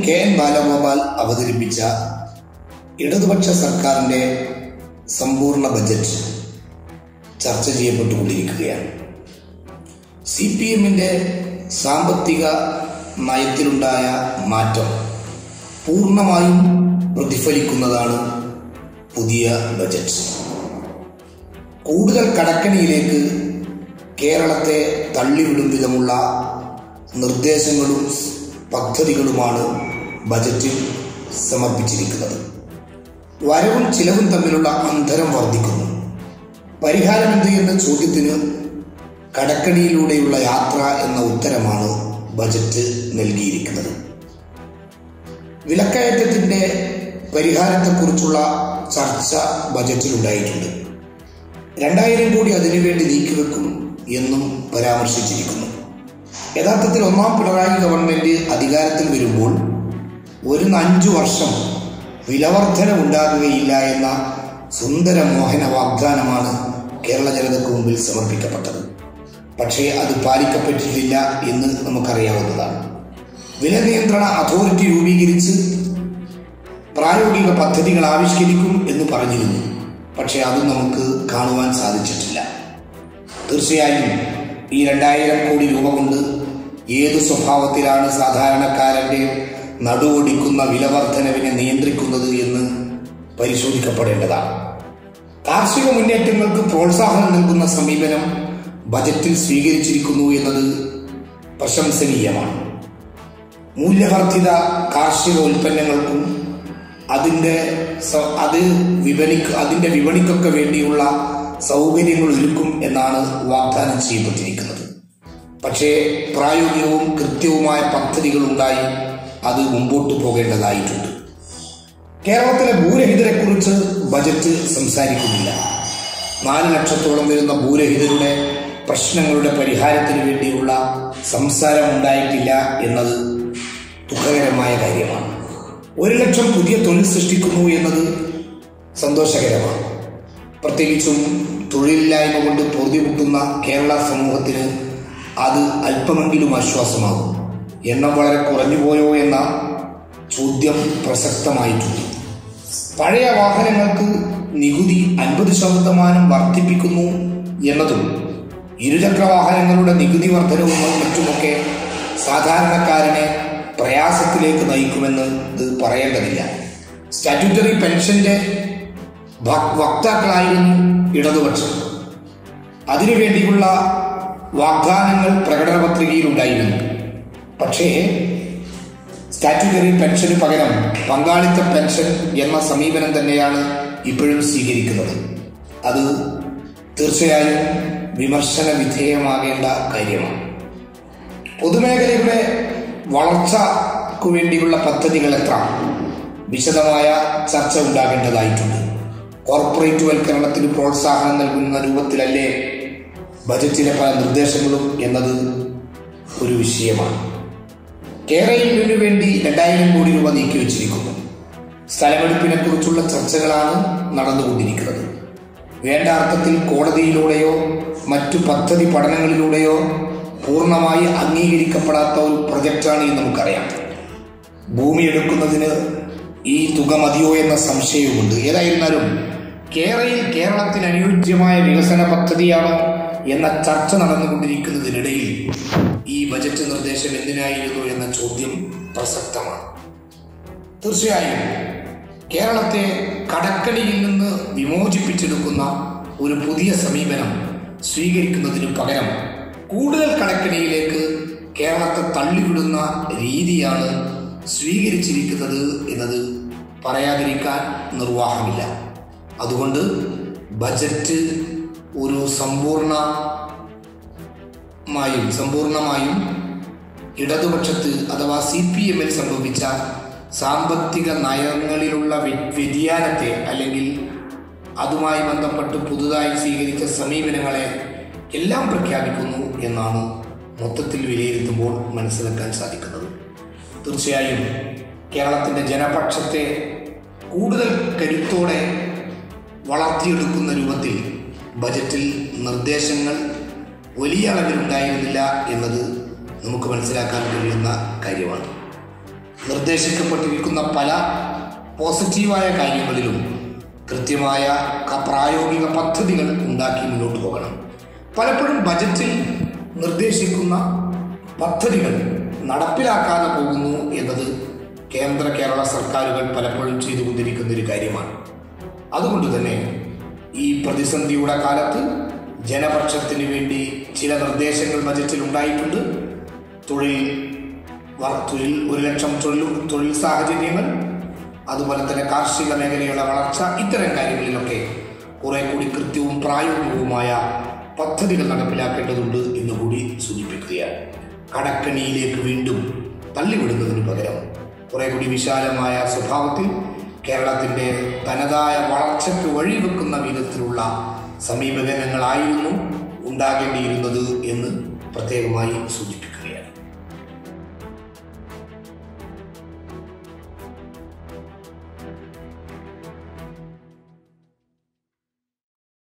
K N Balagopal അവതരിപ്പിച്ച ഇടതുപക്ഷ സർക്കാരിൻ്റെ സമ്പൂർണ്ണ ബജറ്റ് ചർച്ച ചെയ്യപ്പെട്ടുകൊണ്ടിരിക്കുകയാണ് സി പി എമ്മിൻ്റെ സാമ്പത്തിക നയത്തിലുണ്ടായ മാറ്റം പൂർണ്ണമായും പ്രതിഫലിക്കുന്നതാണ് പുതിയ ബജറ്റ് കൂടുതൽ കടക്കണിയിലേക്ക് കേരളത്തെ തള്ളിവിടും വിധമുള്ള നിർദ്ദേശങ്ങളും പദ്ധതികളുമാണ് ബജറ്റിൽ സമർപ്പിച്ചിരിക്കുന്നത് വരവും ചിലവും തമ്മിലുള്ള അന്തരം വർദ്ധിക്കുന്നു പരിഹാരമെന്ത് എന്ന ചോദ്യത്തിന് കടക്കണിയിലൂടെയുള്ള യാത്ര എന്ന ഉത്തരമാണ് ബജറ്റ് നൽകിയിരിക്കുന്നത് വിലക്കയറ്റത്തിന്റെ പരിഹാരത്തെക്കുറിച്ചുള്ള ചർച്ച ബജറ്റിലുണ്ടായിട്ടുണ്ട് രണ്ടായിരം കോടി അതിനുവേണ്ടി നീക്കിവെക്കും എന്നും പരാമർശിച്ചിരിക്കുന്നു യഥാർത്ഥത്തിൽ ഒന്നാം പിണറായി ഗവൺമെന്റ് അധികാരത്തിൽ വരുമ്പോൾ ഒരു അഞ്ചു വർഷം വിലവർധന ഉണ്ടാകുകയില്ല എന്ന സുന്ദര മോഹന വാഗ്ദാനമാണ് കേരള ജനതയ്ക്ക് മുമ്പിൽ സമർപ്പിക്കപ്പെട്ടത് പക്ഷേ അത് പാലിക്കപ്പെട്ടിട്ടില്ല എന്ന് നമുക്കറിയാവുന്നതാണ് വില നിയന്ത്രണ അതോറിറ്റി രൂപീകരിച്ച് പ്രായോഗിക പദ്ധതികൾ ആവിഷ്കരിക്കും എന്ന് പറഞ്ഞിരുന്നു പക്ഷേ അത് നമുക്ക് കാണുവാൻ സാധിച്ചിട്ടില്ല തീർച്ചയായും ഈ രണ്ടായിരം കോടി രൂപ കൊണ്ട് ഏതു സ്വഭാവത്തിലാണ് സാധാരണക്കാരന്റെ നടുവൊടിക്കുന്ന വിലവർധനവിനെ നിയന്ത്രിക്കുന്നത് എന്ന് പരിശോധിക്കപ്പെടേണ്ടതാണ് കാർഷിക മുന്നേറ്റങ്ങൾക്ക് പ്രോത്സാഹനം നൽകുന്ന സമീപനം ബജറ്റിൽ സ്വീകരിച്ചിരിക്കുന്നു എന്നത് പ്രശംസനീയമാണ് മൂല്യവർദ്ധിത കാർഷിക ഉൽപ്പന്നങ്ങൾക്കും അതിൻ്റെ സ- അത് വിപണിക്ക് അതിൻ്റെ വിപണിക്കൊക്കെ വേണ്ടിയുള്ള സൗകര്യങ്ങൾ ഒരുക്കും എന്നാണ് വാഗ്ദാനം ചെയ്യപ്പെട്ടിരിക്കുന്നത് പക്ഷേ പ്രായോഗികവും കൃത്യവുമായ പദ്ധതികൾ ഉണ്ടായി അത് മുമ്പോട്ട് പോകേണ്ടതായിട്ടുണ്ട് കേരളത്തിലെ ഭൂരഹിതരെക്കുറിച്ച് ബജറ്റ് സംസാരിക്കുന്നില്ല നാല് ലക്ഷത്തോളം വരുന്ന ഭൂരഹിതരുടെ പ്രശ്നങ്ങളുടെ പരിഹാരത്തിന് വേണ്ടിയുള്ള സംസാരം ഉണ്ടായിട്ടില്ല എന്നത് ദുഃഖകരമായ കാര്യമാണ് ഒരു ലക്ഷം പുതിയ തൊഴിൽ സൃഷ്ടിക്കുന്നു എന്നത് സന്തോഷകരമാണ് പ്രത്യേകിച്ചും തൊഴിലില്ലായ്മ കൊണ്ട് പൊറുതിമുട്ടുന്ന കേരള സമൂഹത്തിന് അത് അല്പമെങ്കിലും ആശ്വാസമാകും എണ്ണം വളരെ കുറഞ്ഞു പോയോ എന്ന ചോദ്യം പ്രസക്തമായിട്ടുണ്ട് പഴയ വാഹനങ്ങൾക്ക് നികുതി അൻപത് ശതമാനം വർദ്ധിപ്പിക്കുന്നു എന്നതും ഇരുചക്ര വാഹനങ്ങളുടെ നികുതി വർധനവും മറ്റുമൊക്കെ സാധാരണക്കാരനെ പ്രയാസത്തിലേക്ക് നയിക്കുമെന്ന് ഇത് പറയേണ്ടതില്ല സ്റ്റാറ്റ്യൂട്ടറി പെൻഷന്റെ ഭ- വക്താക്കളായിരുന്നു ഇടതുപക്ഷം അതിനുവേണ്ടിയുള്ള വാഗ്ദാനങ്ങൾ പ്രകടന പത്രികയിൽ ഉണ്ടായിരുന്നു പക്ഷേ സ്റ്റാറ്റ്യൂട്ടറി പെൻഷന് പകരം പങ്കാളിത്ത പെൻഷൻ എന്ന സമീപനം തന്നെയാണ് ഇപ്പോഴും സ്വീകരിക്കുന്നത് അത് തീർച്ചയായും വിമർശന വിധേയമാകേണ്ട കാര്യമാണ് പൊതുമേഖലയുടെ വളർച്ചക്കു വേണ്ടിയുള്ള പദ്ധതികൾ എത്ര വിശദമായ ചർച്ച ഉണ്ടാകേണ്ടതായിട്ടുണ്ട് കോർപ്പറേറ്റ് വൽക്കരണത്തിന് പ്രോത്സാഹനം നൽകുന്ന രൂപത്തിലല്ലേ ബജറ്റിലെ പല നിർദ്ദേശങ്ങളും എന്നത് ഒരു വിഷയമാണ് കേരളയിലിനു വേണ്ടി രണ്ടായിരം കോടി രൂപ നീക്കിവെച്ചിരിക്കുന്നു സ്ഥലമെടുപ്പിനെ കുറിച്ചുള്ള ചർച്ചകളാണ് നടന്നുകൊണ്ടിരിക്കുന്നത് വേണ്ട അർത്ഥത്തിൽ കോടതിയിലൂടെയോ മറ്റു പദ്ധതി പഠനങ്ങളിലൂടെയോ പൂർണ്ണമായി അംഗീകരിക്കപ്പെടാത്ത ഒരു പ്രൊജക്റ്റാണ് എന്ന് നമുക്കറിയാം ഭൂമി എടുക്കുന്നതിന് ഈ തുക മതിയോ എന്ന സംശയവുമുണ്ട് ഏതായിരുന്നാലും കേരളയിൽ കേരളത്തിന് അനുയോജ്യമായ വികസന പദ്ധതിയാണോ എന്ന ചർച്ച നടന്നുകൊണ്ടിരിക്കുന്നതിനിടയിൽ ഈ ബജറ്റ് നിർദ്ദേശം എന്തിനായിരുന്നു എന്ന ചോദ്യം പ്രസക്തമാണ് തീർച്ചയായും കേരളത്തെ കടക്കണിയിൽ നിന്ന് വിമോചിപ്പിച്ചെടുക്കുന്ന ഒരു പുതിയ സമീപനം സ്വീകരിക്കുന്നതിനു പകരം കൂടുതൽ കടക്കണിയിലേക്ക് കേരളത്തെ തള്ളിവിടുന്ന രീതിയാണ് സ്വീകരിച്ചിരിക്കുന്നത് എന്നത് പറയാതിരിക്കാൻ നിർവാഹമില്ല അതുകൊണ്ട് ബജറ്റ് ഒരു സമ്പൂർണ്ണ മായും സമ്പൂർണമായും ഇടതുപക്ഷത്ത് അഥവാ സി പി എമ്മിൽ സംഭവിച്ച സാമ്പത്തിക നയങ്ങളിലുള്ള വ്യ- വ്യതിയാനത്തെ അല്ലെങ്കിൽ അതുമായി ബന്ധപ്പെട്ട് പുതുതായി സ്വീകരിച്ച സമീപനങ്ങളെ എല്ലാം പ്രഖ്യാപിക്കുന്നു എന്നാണ് മൊത്തത്തിൽ വിലയിരുത്തുമ്പോൾ മനസ്സിലാക്കാൻ സാധിക്കുന്നത് തീർച്ചയായും കേരളത്തിൻ്റെ ജനപക്ഷത്തെ കൂടുതൽ കരുത്തോടെ വളർത്തിയെടുക്കുന്ന രൂപത്തിൽ ബജറ്റിൽ നിർദ്ദേശങ്ങൾ വലിയ അളവിലുണ്ടായിരുന്നില്ല എന്നത് നമുക്ക് മനസ്സിലാക്കാൻ കഴിയുന്ന കാര്യമാണ് നിർദ്ദേശിക്കപ്പെട്ടിരിക്കുന്ന പല പോസിറ്റീവായ കാര്യങ്ങളിലും കൃത്യമായ ക- പ്രായോഗിക പദ്ധതികൾ ഉണ്ടാക്കി മുന്നോട്ട് പോകണം പലപ്പോഴും ബജറ്റിൽ നിർദ്ദേശിക്കുന്ന പദ്ധതികൾ നടപ്പിലാക്കാതെ പോകുന്നു എന്നത് കേന്ദ്ര കേരള സർക്കാരുകൾ പലപ്പോഴും ചെയ്തുകൊണ്ടിരിക്കുന്ന ഒരു കാര്യമാണ് അതുകൊണ്ട് തന്നെ ഈ പ്രതിസന്ധിയുടെ കാലത്ത് ജനപക്ഷത്തിന് വേണ്ടി ചില നിർദ്ദേശങ്ങൾ ബജറ്റിൽ ഉണ്ടായിട്ടുണ്ട് തൊഴിൽ വ- തൊഴിൽ ഒരു ലക്ഷം തൊഴിൽ തൊഴിൽ സാഹചര്യങ്ങൾ അതുപോലെ തന്നെ കാർഷിക മേഖലയുടെ വളർച്ച ഇത്തരം കാര്യങ്ങളിലൊക്കെ കുറെ കൂടി കൃത്യവും പ്രായോഗികവുമായ പദ്ധതികൾ നടപ്പിലാക്കേണ്ടതുണ്ട് എന്ന് കൂടി സൂചിപ്പിക്കുകയാണ് കടക്കണിയിലേക്ക് വീണ്ടും തള്ളിവിടുന്നതിന് പകരം കുറെ കൂടി വിശാലമായ സ്വഭാവത്തിൽ കേരളത്തിൻ്റെ തനതായ വളർച്ചയ്ക്ക് വഴിവെക്കുന്ന വിധത്തിലുള്ള സമീപനങ്ങളായിരുന്നു ഉണ്ടാകേണ്ടിയിരുന്നത് എന്ന് പ്രത്യേകമായി സൂചിപ്പിക്കുകയാണ്